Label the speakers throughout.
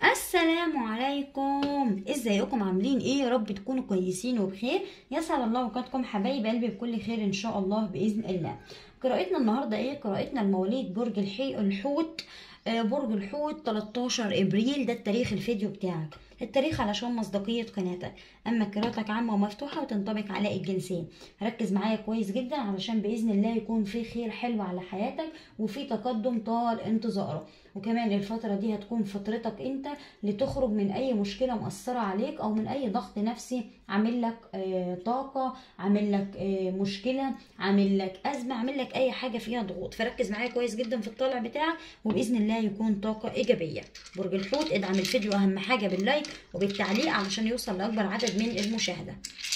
Speaker 1: السلام عليكم ازيكم عاملين ايه يا رب تكونوا كويسين وبخير يسعد الله اوقاتكم حبايب قلبي بكل خير ان شاء الله باذن الله قراءتنا النهارده ايه قراءتنا المواليد برج الحي الحوت آه، برج الحوت 13 ابريل ده التاريخ الفيديو بتاعك التاريخ علشان مصداقية قناتك أما قراءتك عامة ومفتوحة وتنطبق على الجنسين ركز معايا كويس جدا علشان بإذن الله يكون في خير حلو على حياتك وفي تقدم طال انتظاره وكمان الفترة دي هتكون فترتك انت لتخرج من اي مشكلة مؤثرة عليك او من اي ضغط نفسي عامل لك آه، طاقة عامل لك آه، مشكلة عامل لك ازمة عامل لك اي حاجة فيها ضغوط فركز معايا كويس جدا في الطالع بتاعك وباذن الله يكون طاقة ايجابية برج الحوت ادعم الفيديو اهم حاجة باللايك وبالتعليق علشان يوصل لاكبر عدد من المشاهدة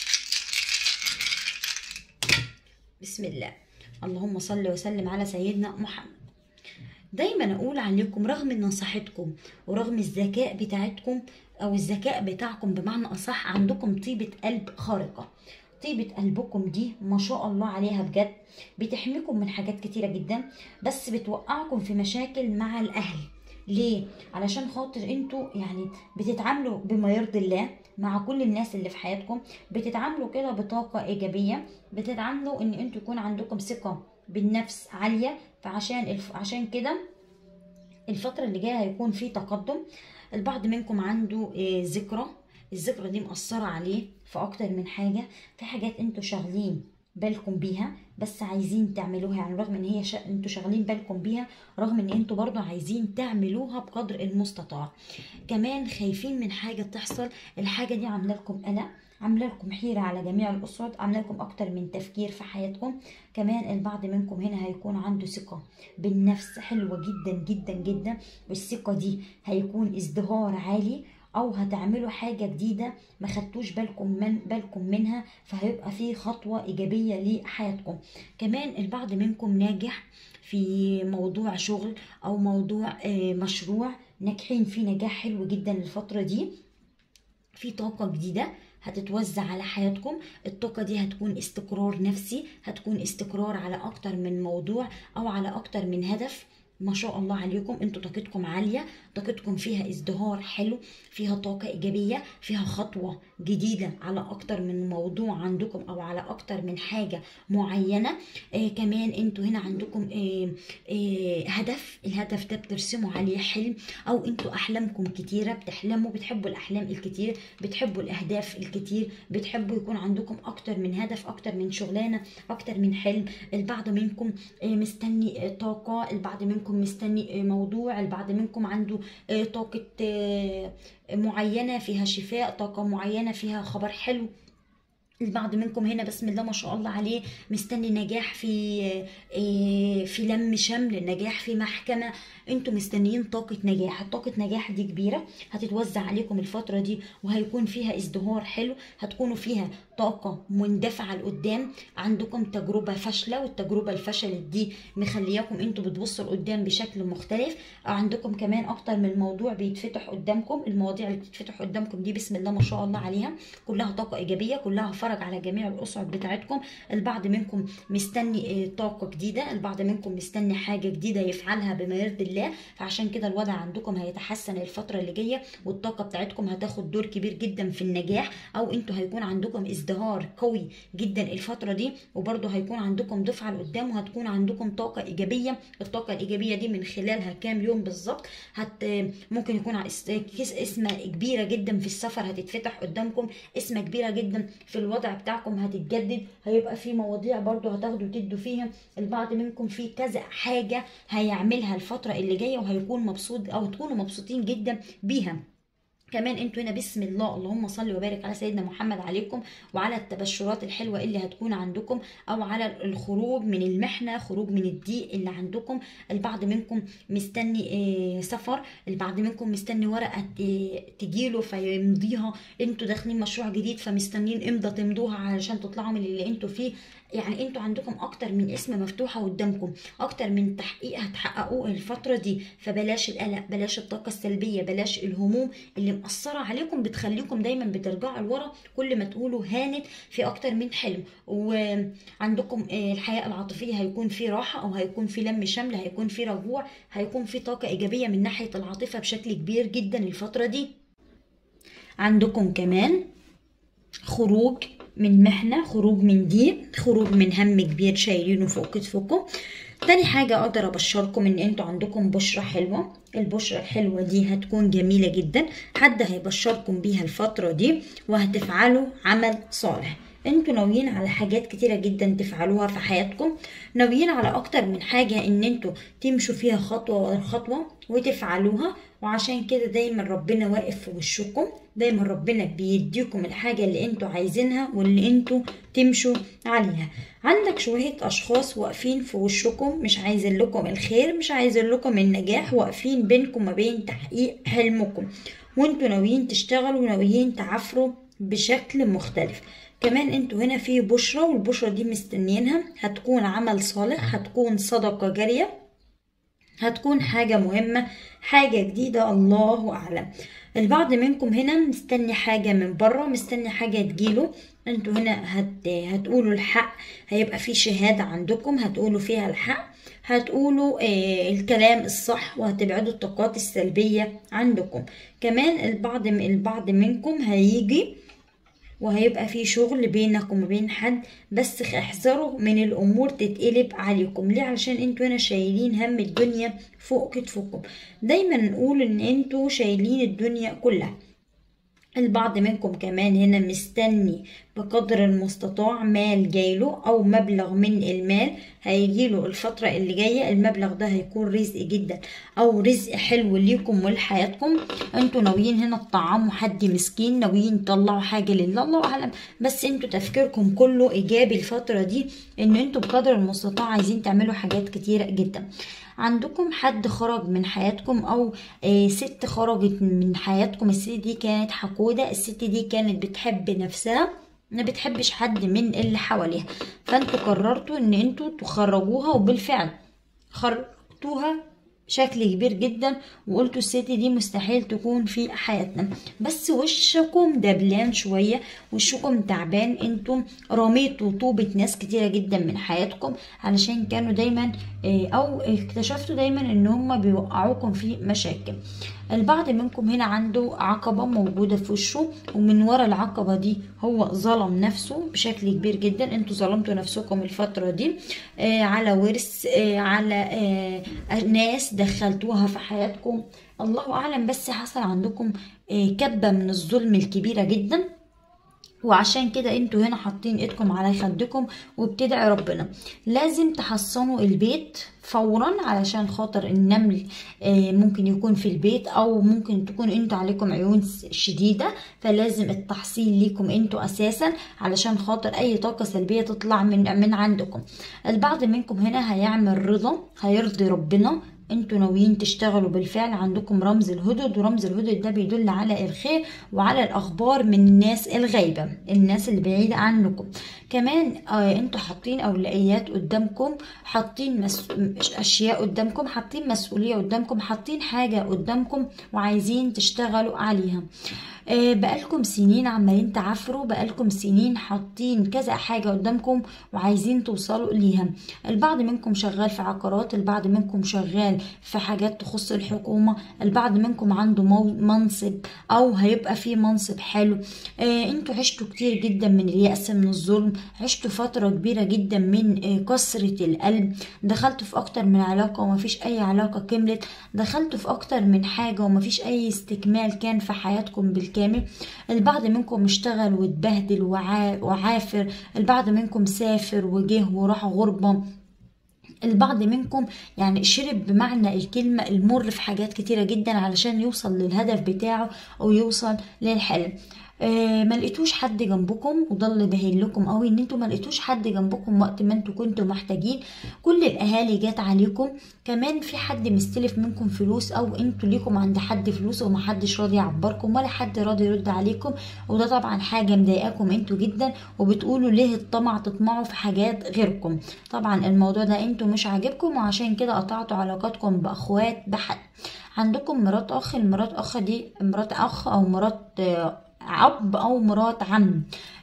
Speaker 1: بسم الله اللهم صل وسلم على سيدنا محمد دايما اقول عليكم رغم ان نصيحتكم ورغم الذكاء بتاعتكم او الذكاء بتاعكم بمعنى اصح عندكم طيبة قلب خارقة طيبة قلبكم دي ما شاء الله عليها بجد بتحميكم من حاجات كتيرة جدا بس بتوقعكم في مشاكل مع الاهل ليه؟ علشان خاطر انتوا يعني بتتعاملوا بما يرضي الله مع كل الناس اللي في حياتكم بتتعاملوا كده بطاقة إيجابية بتتعاملوا إن انتوا يكون عندكم ثقة بالنفس عالية فعشان الف... عشان كده الفترة اللي جاية هيكون في تقدم البعض منكم عنده آه، ذكرى الذكرى دي مأثرة عليه في أكتر من حاجة في حاجات انتوا شاغلين بالكم بيها بس عايزين تعملوها يعني رغم ان هي شا... انتوا شاغلين بالكم بيها رغم ان انتوا برضو عايزين تعملوها بقدر المستطاع كمان خايفين من حاجة تحصل الحاجة دي عاملة لكم قلق عامله لكم حيره على جميع الاسرد عامله لكم اكتر من تفكير في حياتكم كمان البعض منكم هنا هيكون عنده ثقه بالنفس حلوه جدا جدا جدا والثقه دي هيكون ازدهار عالي او هتعملوا حاجه جديده ما خدتوش بالكم من بالكم منها فهيبقى في خطوه ايجابيه لحياتكم كمان البعض منكم ناجح في موضوع شغل او موضوع آه، مشروع ناجحين فيه نجاح حلو جدا الفتره دي في طاقة جديدة هتتوزع على حياتكم الطاقة دي هتكون استقرار نفسي هتكون استقرار على أكتر من موضوع أو على أكتر من هدف ما شاء الله عليكم انتوا طاقتكم عالية طاقتكم فيها ازدهار حلو فيها طاقة ايجابية فيها خطوة جديدة على اكتر من موضوع عندكم او على اكتر من حاجة معينة آه كمان انتوا هنا عندكم آه آه هدف الهدف ده بترسموا عليه حلم او انتوا احلامكم كتيرة بتحلموا بتحبوا الاحلام الكتير بتحبوا الاهداف الكتير بتحبوا يكون عندكم اكتر من هدف اكتر من شغلانة اكتر من حلم البعض منكم آه مستني آه طاقة البعض منكم مستني آه موضوع البعض منكم عنده آه طاقة آه معينة فيها شفاء طاقة معينة فيها خبر حلو البعض منكم هنا بسم الله ما شاء الله عليه مستني نجاح في آه، في لم شمل نجاح في محكمة انتوا مستنيين طاقة نجاح الطاقة نجاح دي كبيرة هتتوزع عليكم الفترة دي وهيكون فيها ازدهار حلو هتكونوا فيها طاقة مندفعة لقدام عندكم تجربة فاشلة والتجربة الفشلت دي مخلياكم انتوا بتبصوا لقدام بشكل مختلف عندكم كمان اكتر من موضوع بيتفتح قدامكم المواضيع اللي بتتفتح قدامكم دي بسم الله ما شاء الله عليها كلها طاقة ايجابية كلها فرج على جميع الاسعد بتاعتكم البعض منكم مستني آه، طاقة جديدة البعض منكم مستني حاجة جديدة يفعلها بما يرضي الله فعشان كده الوضع عندكم هيتحسن الفترة اللي جاية والطاقة بتاعتكم هتاخد دور كبير جدا في النجاح او انتوا هيكون عندكم ازدهار قوي جدا الفترة دي وبرضه هيكون عندكم دفعة لقدام وهتكون عندكم طاقة ايجابية الطاقة الايجابية دي من خلالها كام يوم بالظبط هت ممكن يكون ع- اس- كيس اسمة كبيرة جدا في السفر هتتفتح قدامكم اسمة كبيرة جدا في الوضع بتاعكم هتتجدد هيبقى في مواضيع برضه هتاخدوا تدوا فيها البعض منكم في كذا حاجة هيعملها الفترة اللي جاية وهيكون مبسوط او تكونوا مبسوطين جدا بيها كمان انتوا هنا بسم الله اللهم صل وبارك على سيدنا محمد عليكم وعلى التبشرات الحلوه اللي هتكون عندكم او على الخروج من المحنه خروج من الضيق اللي عندكم البعض منكم مستني آه، سفر البعض منكم مستني ورقه آه، تجيله فيمضيها انتوا داخلين مشروع جديد فمستنيين امضى تمضوها علشان تطلعوا من اللي انتوا فيه يعني انتوا عندكم اكتر من اسم مفتوحه قدامكم اكتر من تحقيق هتحققوه الفتره دي فبلاش القلق بلاش الطاقه السلبيه بلاش الهموم اللي مأثرة عليكم بتخليكم دايما بترجعوا لورا كل ما تقولوا هانت في أكتر من حلم وعندكم آه، الحياة العاطفية هيكون في راحة أو هيكون في لم شمل هيكون في رجوع هيكون في طاقة إيجابية من ناحية العاطفة بشكل كبير جدا الفترة دي عندكم كمان خروج من محنة خروج من ضيق خروج من هم كبير شايلينه فوق كتفكم تاني حاجة أقدر أبشركم إن أنتوا عندكم بشرة حلوة البشرة الحلوة دي هتكون جميلة جدا حد هيبشركم بيها الفترة دي وهتفعلوا عمل صالح انتوا ناويين على حاجات كتيرة جدا تفعلوها في حياتكم ناويين على اكتر من حاجة ان انتوا تمشوا فيها خطوة ورا خطوة وتفعلوها وعشان كده دايما ربنا واقف في وشكم دايما ربنا بيديكم الحاجة اللي انتوا عايزينها واللي انتوا تمشوا عليها عندك شوية اشخاص واقفين في وشكم مش عايزين لكم الخير مش عايزين لكم النجاح واقفين بينكم ما بين تحقيق حلمكم وانتوا ناويين تشتغلوا وناويين تعافروا بشكل مختلف كمان انتوا هنا في بشرة والبشرة دي مستنيينها هتكون عمل صالح هتكون صدقة جارية هتكون حاجة مهمة حاجة جديدة الله أعلم البعض منكم هنا مستني حاجة من بره مستني حاجة تجيله انتوا هنا هت... هتقولوا الحق هيبقى في شهادة عندكم هتقولوا فيها الحق هتقولوا آه الكلام الصح وهتبعدوا الطاقات السلبية عندكم كمان البعض البعض منكم هيجي وهيبقى في شغل بينك وما بين حد بس احذروا من الامور تتقلب عليكم ليه علشان انتوا هنا شايلين هم الدنيا فوق كتفكم دايما نقول ان انتوا شايلين الدنيا كلها البعض منكم كمان هنا مستني بقدر المستطاع مال جايله او مبلغ من المال هيجيله الفترة اللي جاية المبلغ ده هيكون رزق جدا او رزق حلو ليكم ولحياتكم انتوا ناويين هنا تطعموا حد مسكين ناويين تطلعوا حاجة لله الله اعلم بس انتوا تفكيركم كله ايجابي الفترة دي ان انتوا بقدر المستطاع عايزين تعملوا حاجات كتيرة جدا عندكم حد خرج من حياتكم او آه ست خرجت من حياتكم الست دي كانت حقودة الست دي كانت بتحب نفسها ما بتحبش حد من اللي حواليها فانتوا قررتوا ان انتوا تخرجوها وبالفعل خرجتوها بشكل كبير جدا وقلتوا الست دي مستحيل تكون في حياتنا بس وشكم دبلان شوية وشكم تعبان انتم رميتوا طوبة ناس كتيرة جدا من حياتكم علشان كانوا دايما او اكتشفتوا دايما ان هم بيوقعوكم في مشاكل البعض منكم هنا عنده عقبة موجودة في وشه ومن ورا العقبة دي هو ظلم نفسه بشكل كبير جدا انتوا ظلمتوا نفسكم الفترة دي آه على ورث آه على آه ناس دخلتوها في حياتكم الله اعلم بس حصل عندكم آه كبة من الظلم الكبيرة جدا وعشان كده انتوا هنا حاطين ايدكم على خدكم وبتدعي ربنا لازم تحصنوا البيت فورا علشان خاطر النمل ممكن يكون في البيت او ممكن تكون انتوا عليكم عيون شديدة فلازم التحصين ليكم انتوا اساسا علشان خاطر اي طاقة سلبية تطلع من من عندكم البعض منكم هنا هيعمل رضا هيرضي ربنا انتوا ناويين تشتغلوا بالفعل عندكم رمز الهدد ورمز الهدد ده بيدل على الخير وعلى الاخبار من الناس الغايبه الناس اللي بعيده عنكم كمان آه انتوا حاطين اولويات قدامكم حاطين مس... اشياء قدامكم حاطين مسؤوليه قدامكم حاطين حاجه قدامكم وعايزين تشتغلوا عليها آه بقالكم سنين عمالين تعافروا بقالكم سنين حاطين كذا حاجة قدامكم وعايزين توصلوا ليها البعض منكم شغال في عقارات البعض منكم شغال في حاجات تخص الحكومة البعض منكم عنده منصب او هيبقى فيه منصب حلو آه انتوا عشتوا كتير جدا من اليأس من الظلم عشتوا فترة كبيرة جدا من آه كسرة القلب دخلتوا في اكتر من علاقة ومفيش اي علاقة كملت دخلتوا في اكتر من حاجة ومفيش اي استكمال كان في حياتكم بالكامل البعض منكم اشتغل واتبهدل وعافر البعض منكم سافر وجه وراح غربة البعض منكم يعني شرب بمعنى الكلمة المر في حاجات كتيرة جدا علشان يوصل للهدف بتاعه او يوصل للحلم آه ما لقيتوش حد جنبكم وده اللي باين لكم قوي ان انتوا ما لقيتوش حد جنبكم وقت ما انتوا كنتوا محتاجين كل الاهالي جات عليكم كمان في حد مستلف منكم فلوس او انتوا ليكم عند حد فلوس ومحدش راضي يعبركم ولا حد راضي يرد عليكم وده طبعا حاجه مضايقاكم انتوا جدا وبتقولوا ليه الطمع تطمعوا في حاجات غيركم طبعا الموضوع ده انتوا مش عاجبكم وعشان كده قطعتوا علاقاتكم باخوات بحد عندكم مرات اخ المرات اخ دي مرات اخ او مرات آه، اب او مرات عم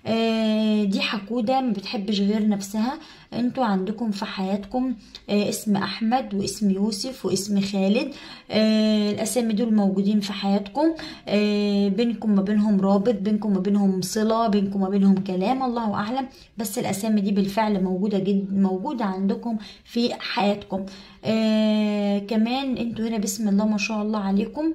Speaker 1: آه، دي حقودة ما بتحبش غير نفسها انتوا عندكم في حياتكم آه، اسم احمد واسم يوسف واسم خالد آه، الاسامي دول موجودين في حياتكم آه، بينكم ما بينهم رابط بينكم ما بينهم صلة بينكم ما بينهم كلام الله اعلم بس الاسامي دي بالفعل موجودة جد موجودة عندكم في حياتكم آه، كمان انتوا هنا بسم الله ما شاء الله عليكم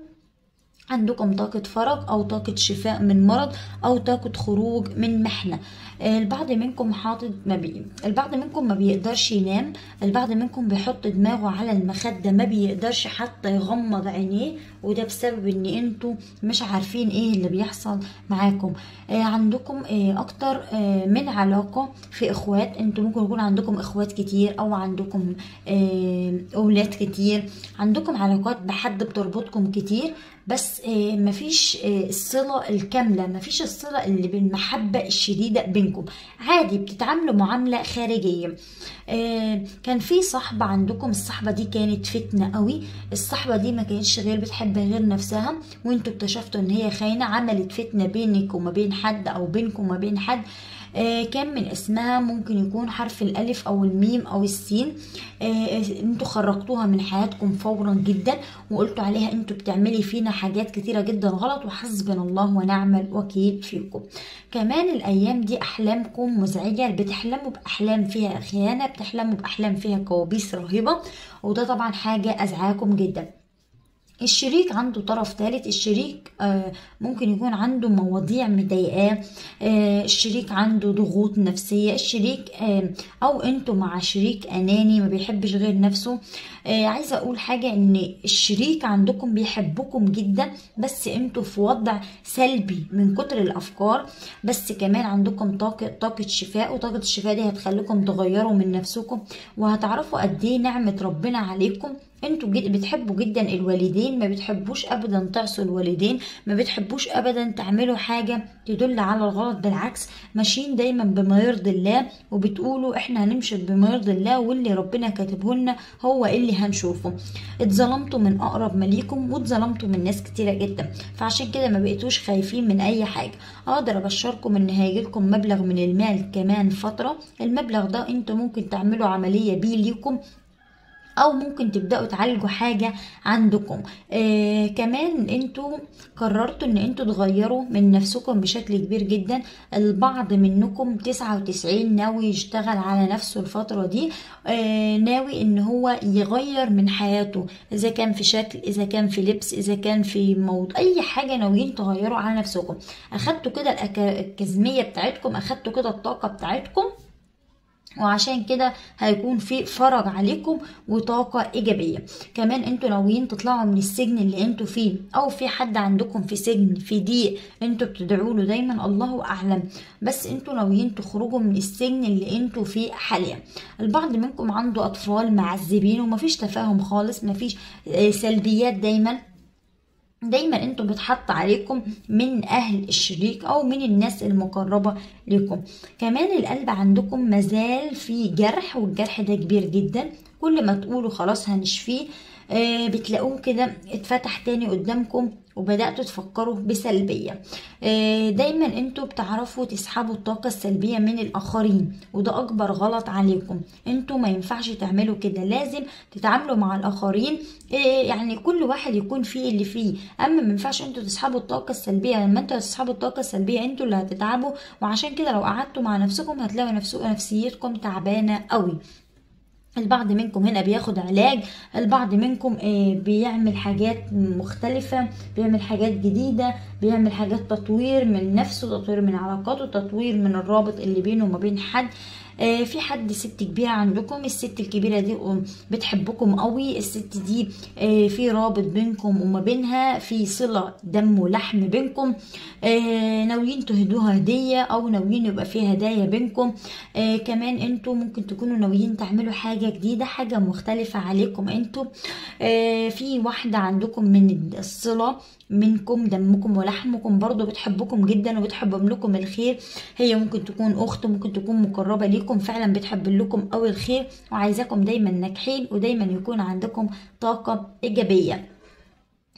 Speaker 1: عندكم طاقة فرج أو طاقة شفاء من مرض أو طاقة خروج من محنة آه، البعض منكم حاطط ما بي... البعض منكم ما بيقدرش ينام البعض منكم بيحط دماغه على المخدة ما بيقدرش حتى يغمض عينيه وده بسبب ان انتوا مش عارفين ايه اللي بيحصل معاكم آه، عندكم آه، اكتر آه، من علاقة في اخوات انتوا ممكن يكون عندكم اخوات كتير او عندكم آه، اولاد كتير عندكم علاقات بحد بتربطكم كتير بس آه، مفيش آه، الصلة الكاملة مفيش الصلة اللي بالمحبة الشديدة بينكم عادي بتتعاملوا معاملة خارجية آه، كان في صاحبة عندكم الصاحبة دي كانت فتنة قوي الصاحبة دي ما كانتش غير بتحب غير نفسها وانتوا اكتشفتوا ان هي خاينة عملت فتنة بينك وما بين حد او بينكم وما بين حد آه، كان من اسمها ممكن يكون حرف الالف او الميم او السين آه، انتوا خرجتوها من حياتكم فورا جدا وقلتوا عليها انتوا بتعملي فينا حاجات كتيرة جدا غلط وحسبنا الله ونعم الوكيل فيكم كمان الايام دي احلامكم مزعجة بتحلموا باحلام فيها خيانة بتحلموا باحلام فيها كوابيس رهيبة وده طبعا حاجة ازعاكم جدا الشريك عنده طرف ثالث الشريك آه، ممكن يكون عنده مواضيع مضايقاه آه، الشريك عنده ضغوط نفسية الشريك آه، او انتوا مع شريك اناني ما بيحبش غير نفسه آه، عايزة اقول حاجة ان الشريك عندكم بيحبكم جدا بس انتوا في وضع سلبي من كتر الافكار بس كمان عندكم طاقة طاقة شفاء وطاقة الشفاء دي هتخليكم تغيروا من نفسكم وهتعرفوا قد ايه نعمة ربنا عليكم انتوا جد بتحبوا جدا الوالدين ما بتحبوش ابدا تعصوا الوالدين ما بتحبوش ابدا تعملوا حاجة تدل على الغلط بالعكس ماشيين دايما بما يرضي الله وبتقولوا احنا هنمشي بما يرضي الله واللي ربنا كاتبه لنا هو اللي هنشوفه اتظلمتوا من اقرب ما ليكم واتظلمتوا من ناس كتيرة جدا فعشان كده ما بقيتوش خايفين من اي حاجة اقدر ابشركم ان هيجيلكم مبلغ من المال كمان فترة المبلغ ده انتوا ممكن تعملوا عملية بيه ليكم او ممكن تبداوا تعالجوا حاجه عندكم آه كمان انتوا قررتوا ان انتوا تغيروا من نفسكم بشكل كبير جدا البعض منكم 99 ناوي يشتغل على نفسه الفتره دي آه ناوي ان هو يغير من حياته اذا كان في شكل اذا كان في لبس اذا كان في موضوع اي حاجه ناويين تغيروا على نفسكم اخدتوا كده الأك- الكزميه بتاعتكم اخدتوا كده الطاقه بتاعتكم وعشان كده هيكون في فرج عليكم وطاقة إيجابية كمان انتوا ناويين تطلعوا من السجن اللي انتوا فيه أو في حد عندكم في سجن في ضيق انتوا بتدعوا له دايما الله أعلم بس انتوا ناويين تخرجوا من السجن اللي انتوا فيه حاليا البعض منكم عنده أطفال معذبين ومفيش تفاهم خالص مفيش آه، سلبيات دايما دايما انتوا بتحط عليكم من اهل الشريك او من الناس المقربة لكم كمان القلب عندكم مازال في جرح والجرح ده كبير جدا كل ما تقولوا خلاص هنشفيه آه، بتلاقوه كده اتفتح تاني قدامكم وبدأتوا تفكروا بسلبية آه، دايما انتوا بتعرفوا تسحبوا الطاقة السلبية من الآخرين وده أكبر غلط عليكم انتوا ما ينفعش تعملوا كده لازم تتعاملوا مع الآخرين آه، يعني كل واحد يكون فيه اللي فيه أما ما ينفعش انتوا تسحبوا الطاقة السلبية لما انتوا تسحبوا الطاقة السلبية انتوا اللي هتتعبوا وعشان كده لو قعدتوا مع نفسكم هتلاقوا نفسكم نفسيتكم تعبانة قوي البعض منكم هنا بياخد علاج البعض منكم آه، بيعمل حاجات مختلفة بيعمل حاجات جديدة بيعمل حاجات تطوير من نفسه تطوير من علاقاته تطوير من الرابط اللي بينه وما بين حد آه، في حد ست كبيرة عندكم الست الكبيرة دي آه، بتحبكم قوي الست دي آه، في رابط بينكم وما بينها في صلة دم ولحم بينكم آه، ناويين تهدوها هدية او ناويين يبقى في هدايا بينكم آه، كمان انتوا ممكن تكونوا ناويين تعملوا حاجة جديدة حاجة مختلفة عليكم انتوا آه، في واحدة عندكم من الصلة منكم دمكم ولحمكم برضو بتحبكم جدا وبتحب لكم الخير هي ممكن تكون اخت ممكن تكون مقربة ليكم فعلا بتحب لكم قوي الخير وعايزاكم دايما ناجحين ودايما يكون عندكم طاقة ايجابية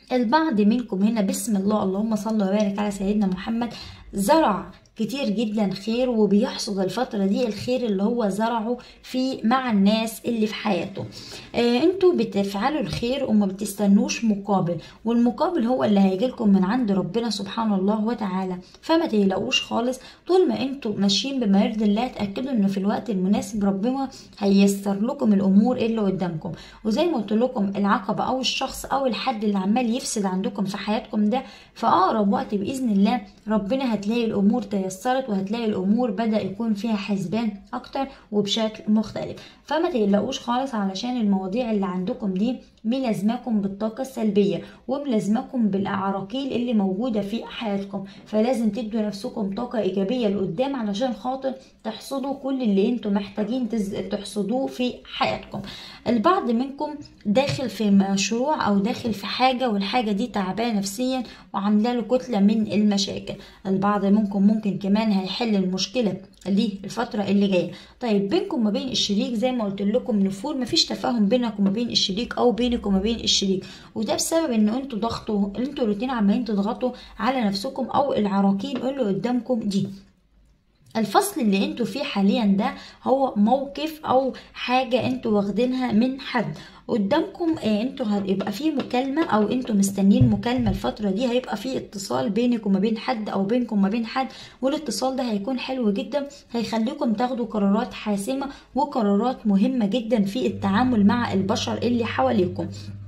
Speaker 1: البعض منكم هنا بسم الله اللهم صل وبارك على سيدنا محمد زرع كتير جدا خير وبيحصد الفترة دي الخير اللي هو زرعه في مع الناس اللي في حياته آه انتوا بتفعلوا الخير وما بتستنوش مقابل والمقابل هو اللي هيجيلكم من عند ربنا سبحانه الله وتعالى فما تقلقوش خالص طول ما انتوا ماشيين بما يرضي الله اتاكدوا انه في الوقت المناسب ربنا هيسر لكم الامور اللي قدامكم وزي ما قلت لكم العقبه او الشخص او الحد اللي عمال يفسد عندكم في حياتكم ده في اقرب وقت باذن الله ربنا هتلاقي الامور تيسرت وهتلاقي الامور بدا يكون فيها حسبان اكتر وبشكل مختلف فما تقلقوش خالص علشان المواضيع اللي عندكم دي ملازماكم بالطاقة السلبية وملازماكم بالأعراقيل اللي موجودة في حياتكم فلازم تدوا نفسكم طاقة إيجابية لقدام علشان خاطر تحصدوا كل اللي انتم محتاجين تحصدوه في حياتكم البعض منكم داخل في مشروع أو داخل في حاجة والحاجة دي تعباه نفسيا وعاملة له كتلة من المشاكل البعض منكم ممكن كمان هيحل المشكلة دي الفترة اللي جاية طيب بينكم وما بين الشريك زي ما قلت لكم نفور مفيش تفاهم بينك وما بين الشريك او بينك وما بين الشريك وده بسبب ان انتوا ضغطوا انتوا الاتنين عمالين تضغطوا على نفسكم او العراقيل اللي قدامكم دي الفصل اللي انتوا فيه حاليا ده هو موقف او حاجة انتوا واخدينها من حد قدامكم آه انتوا هيبقى في مكالمة او انتوا مستنيين مكالمة الفترة دي هيبقى في اتصال بينك وما بين حد او بينكم وما بين حد والاتصال ده هيكون حلو جدا هيخليكم تاخدوا قرارات حاسمة وقرارات مهمة جدا في التعامل مع البشر اللي حواليكم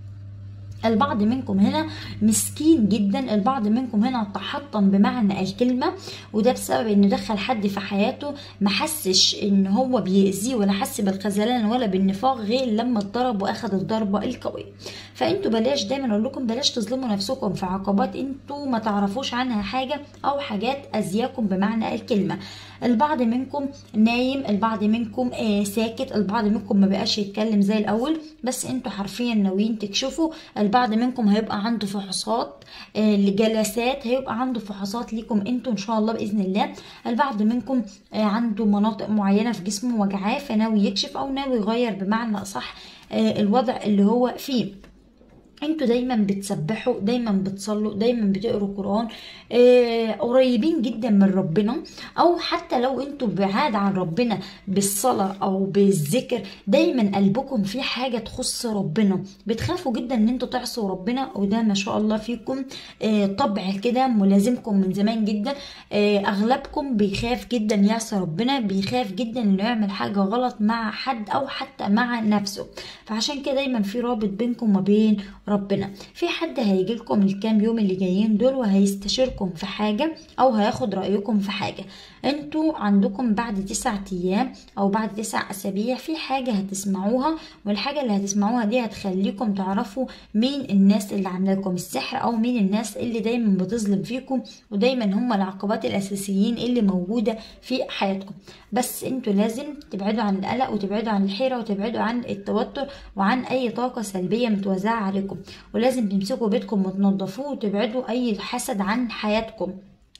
Speaker 1: البعض منكم هنا مسكين جدا البعض منكم هنا تحطم بمعنى الكلمه وده بسبب انه دخل حد في حياته ما حسش ان هو بيأذيه ولا حس بالخذلان ولا بالنفاق غير لما اتضرب واخد الضربه القويه فانتوا بلاش دايما اقول لكم بلاش تظلموا نفسكم في عقبات انتوا ما تعرفوش عنها حاجه او حاجات اذياكم بمعنى الكلمه البعض منكم نايم البعض منكم آه ساكت البعض منكم ما بقاش يتكلم زي الاول بس انتوا حرفيا ناويين تكشفوا البعض منكم هيبقى عنده فحوصات آه لجلسات هيبقى عنده فحوصات ليكم انتوا ان شاء الله باذن الله البعض منكم آه عنده مناطق معينه في جسمه وجعاه فناوي يكشف او ناوي يغير بمعنى اصح آه الوضع اللي هو فيه انتوا دايما بتسبحوا دايما بتصلوا دايما بتقروا قران آه قريبين جدا من ربنا او حتى لو انتوا بعاد عن ربنا بالصلاه او بالذكر دايما قلبكم في حاجه تخص ربنا بتخافوا جدا ان انتوا تعصوا ربنا وده ما شاء الله فيكم آه طبع كده ملازمكم من زمان جدا آه اغلبكم بيخاف جدا يعصي ربنا بيخاف جدا انه يعمل حاجه غلط مع حد او حتى مع نفسه فعشان كده دايما في رابط بينكم وما بين ربنا في حد هيجي لكم الكام يوم اللي جايين دول وهيستشيركم في حاجة او هياخد رأيكم في حاجة انتوا عندكم بعد تسعة ايام او بعد تسع اسابيع في حاجة هتسمعوها والحاجة اللي هتسمعوها دي هتخليكم تعرفوا مين الناس اللي عامله لكم السحر او مين الناس اللي دايما بتظلم فيكم ودايما هم العقبات الاساسيين اللي موجودة في حياتكم بس انتوا لازم تبعدوا عن القلق وتبعدوا عن الحيرة وتبعدوا عن التوتر وعن اي طاقة سلبية متوزعة عليكم ولازم تمسكوا بيتكم وتنظفوه وتبعدوا اي حسد عن حياتكم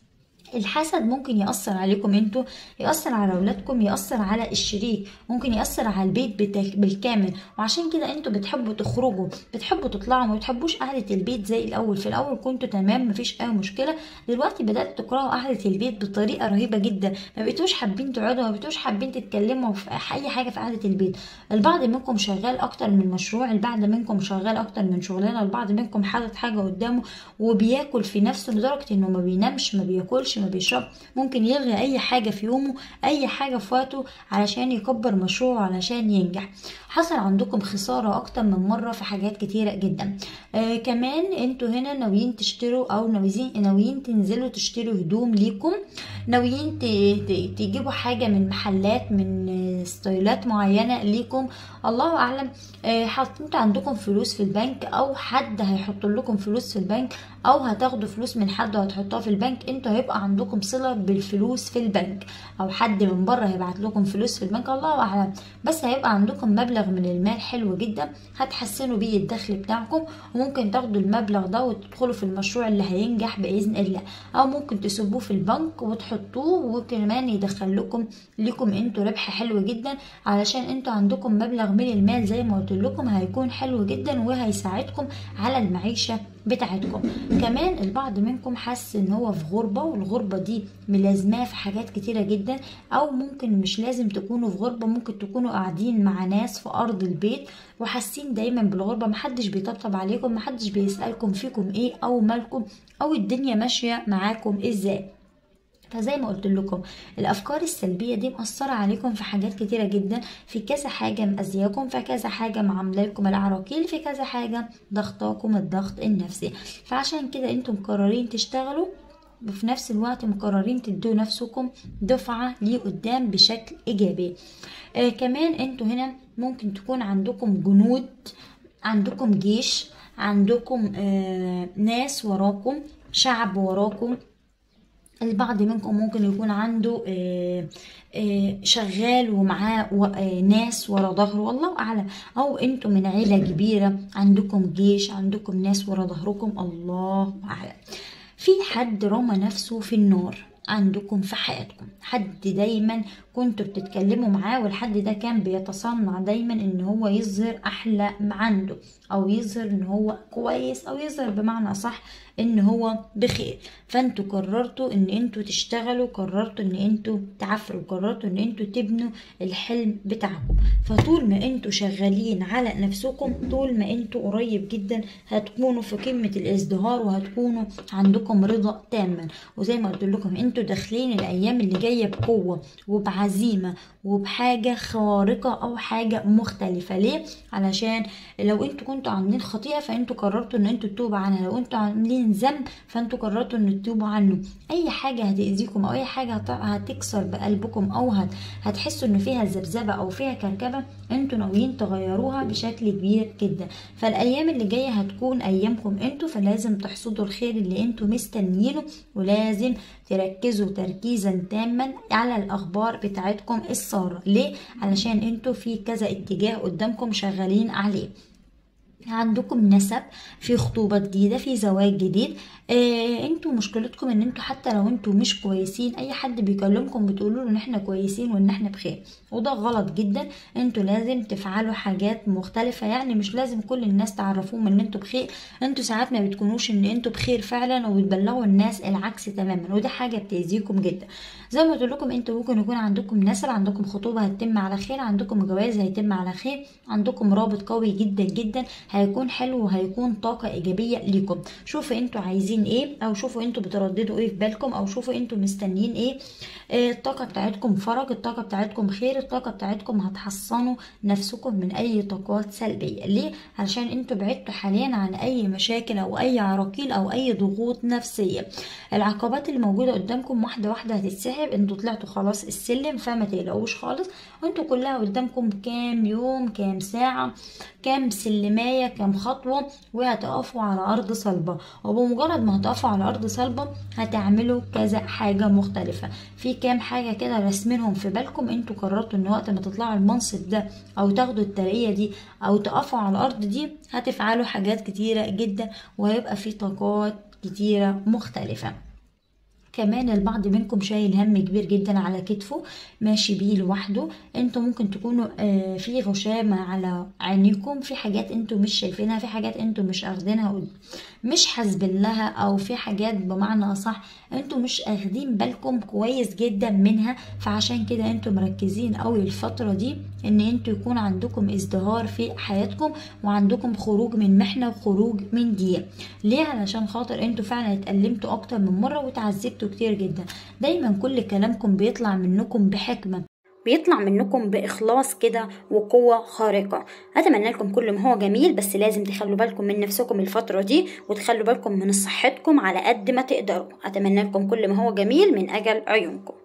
Speaker 1: الحسد ممكن يأثر عليكم انتوا يأثر على اولادكم يأثر على الشريك ممكن يأثر على البيت بالكامل وعشان كده انتوا بتحبوا تخرجوا بتحبوا تطلعوا ما بتحبوش قعدة البيت زي الاول في الاول كنتوا تمام مفيش اي مشكلة دلوقتي بدأت تكرهوا قعدة البيت بطريقة رهيبة جدا ما بقيتوش حابين تقعدوا ما بقيتوش حابين تتكلموا في اي حاجة في قعدة البيت البعض منكم شغال اكتر من مشروع البعض منكم شغال اكتر من شغلانة البعض منكم حاطط حاجة قدامه وبياكل في نفسه لدرجة انه ما بينامش ما بياكلش ما بيشرب ممكن يلغي اي حاجة في يومه اي حاجة في وقته علشان يكبر مشروعه علشان ينجح حصل عندكم خسارة اكتر من مرة في حاجات كتيرة جدا آه كمان انتوا هنا ناويين تشتروا او ناويين ناويين تنزلوا تشتروا هدوم ليكم ناويين تجيبوا حاجة من محلات من ستايلات معينة ليكم الله اعلم آه حطيتوا عندكم فلوس في البنك او حد هيحط لكم فلوس في البنك او هتاخدوا فلوس من حد وهتحطوها في البنك انتوا هيبقى عندكم صله بالفلوس في البنك او حد من بره هيبعت لكم فلوس في البنك الله اعلم بس هيبقى عندكم مبلغ من المال حلو جدا هتحسنوا بيه الدخل بتاعكم وممكن تاخدوا المبلغ ده وتدخلوا في المشروع اللي هينجح باذن الله او ممكن تسيبوه في البنك وتحطوه وكمان يدخل لكم لكم انتوا ربح حلو جدا علشان انتوا عندكم مبلغ من المال زي ما قلت لكم هيكون حلو جدا وهيساعدكم على المعيشه بتاعتكم كمان البعض منكم حاسس ان هو في غربة والغربة دي ملازماه في حاجات كتيرة جدا او ممكن مش لازم تكونوا في غربة ممكن تكونوا قاعدين مع ناس في ارض البيت وحاسين دايما بالغربة محدش بيطبطب عليكم محدش بيسألكم فيكم ايه او مالكم او الدنيا ماشية معاكم ازاي فزي ما قلت لكم الافكار السلبيه دي مأثره عليكم في حاجات كتيره جدا في كذا حاجه مأذياكم في كذا حاجه معامله لكم العراقيل في كذا حاجه ضغطاكم الضغط النفسي فعشان كده انتم مقررين تشتغلوا وفي نفس الوقت مقررين تدوا نفسكم دفعة لقدام بشكل إيجابي آه كمان انتوا هنا ممكن تكون عندكم جنود عندكم جيش عندكم آه ناس وراكم شعب وراكم البعض منكم ممكن يكون عنده آه، آه، شغال ومعاه و- آه، ناس ورا ظهره والله اعلم او انتم من عيله كبيره عندكم جيش عندكم ناس ورا ظهركم الله اعلم في حد رمى نفسه في النار عندكم في حياتكم حد دايما كنتوا بتتكلموا معاه والحد ده كان بيتصنع دايما ان هو يظهر احلى ما عنده او يظهر ان هو كويس او يظهر بمعنى صح ان هو بخير فانتوا قررتوا ان انتوا تشتغلوا قررتوا ان انتوا تعافروا قررتوا ان انتوا تبنوا الحلم بتاعكم فطول ما انتوا شغالين على نفسكم طول ما انتوا قريب جدا هتكونوا في قمة الازدهار وهتكونوا عندكم رضا تاما وزي ما قلت لكم انتوا داخلين الايام اللي جاية بقوة وبعزيمة وبحاجة خارقة او حاجة مختلفة ليه علشان لو انتوا كنتوا عاملين خطيئة فانتوا قررتوا ان انتوا تتوبوا عنها لو انتوا عاملين ذنب فانتوا قررتوا ان تتوبوا عنه اي حاجة هتأذيكم او اي حاجة هت- هتكسر بقلبكم او هت هتحسوا ان فيها ذبذبة او فيها كركبة انتوا ناويين تغيروها بشكل كبير جدا فالايام اللي جاية هتكون ايامكم انتوا فلازم تحصدوا الخير اللي انتوا مستنيينه ولازم تركزوا تركيزا تاما على الاخبار بتاعتكم السارة ليه علشان انتوا في كذا اتجاه قدامكم شغالين عليه عندكم نسب في خطوبة جديدة في زواج جديد آه انتوا مشكلتكم ان انتوا حتى لو انتوا مش كويسين اي حد بيكلمكم بتقولوا له ان احنا كويسين وان احنا بخير وده غلط جدا انتوا لازم تفعلوا حاجات مختلفة يعني مش لازم كل الناس تعرفوهم ان انتوا بخير انتوا ساعات ما بتكونوش ان انتوا بخير فعلا وبتبلغوا الناس العكس تماما وده حاجة بتأذيكم جدا زي ما قلت لكم انتوا ممكن يكون عندكم نسب عندكم خطوبة هتتم على خير عندكم جواز هيتم على خير عندكم رابط قوي جدا جدا هيكون حلو وهيكون طاقة إيجابية ليكم شوفوا انتوا عايزين ايه او شوفوا انتوا بترددوا ايه في بالكم او شوفوا انتوا مستنيين ايه آه، الطاقة بتاعتكم فرج الطاقة بتاعتكم خير الطاقة بتاعتكم هتحصنوا نفسكم من اي طاقات سلبية ليه؟ علشان انتوا بعدتوا حاليا عن اي مشاكل او اي عراقيل او اي ضغوط نفسية العقبات اللي موجودة قدامكم واحدة واحدة هتتسحب انتوا طلعتوا خلاص السلم فما تقلقوش خالص وانتوا كلها قدامكم كام يوم كام ساعة كام سلماية كام خطوة وهتقفوا على أرض صلبة وبمجرد ما هتقفوا على أرض صلبة هتعملوا كذا حاجة مختلفة في كام حاجة كده راسمينهم في بالكم انتوا قررتوا ان وقت ما تطلعوا المنصب ده او تاخدوا الترقية دي او تقفوا على الأرض دي هتفعلوا حاجات كتيرة جدا وهيبقى في طاقات كتيرة مختلفة كمان البعض منكم شايل هم كبير جدا على كتفه ماشي بيه لوحده انتوا ممكن تكونوا آه، في غشامة على عينيكم في حاجات انتوا مش شايفينها في حاجات انتوا مش اخدينها قد- مش حاسبين لها او في حاجات بمعنى اصح انتوا مش اخدين بالكم كويس جدا منها فعشان كده انتوا مركزين قوي الفترة دي ان انتوا يكون عندكم ازدهار في حياتكم وعندكم خروج من محنة وخروج من ضيق ليه علشان خاطر انتوا فعلا اتألمتوا اكتر من مرة وتعذبتوا كتير جدا دايما كل كلامكم بيطلع منكم بحكمة
Speaker 2: بيطلع منكم بإخلاص كده وقوة خارقة أتمنى لكم كل ما هو جميل بس لازم تخلوا بالكم من نفسكم الفترة دي وتخلوا بالكم من صحتكم على قد ما تقدروا أتمنى لكم كل ما هو جميل من أجل عيونكم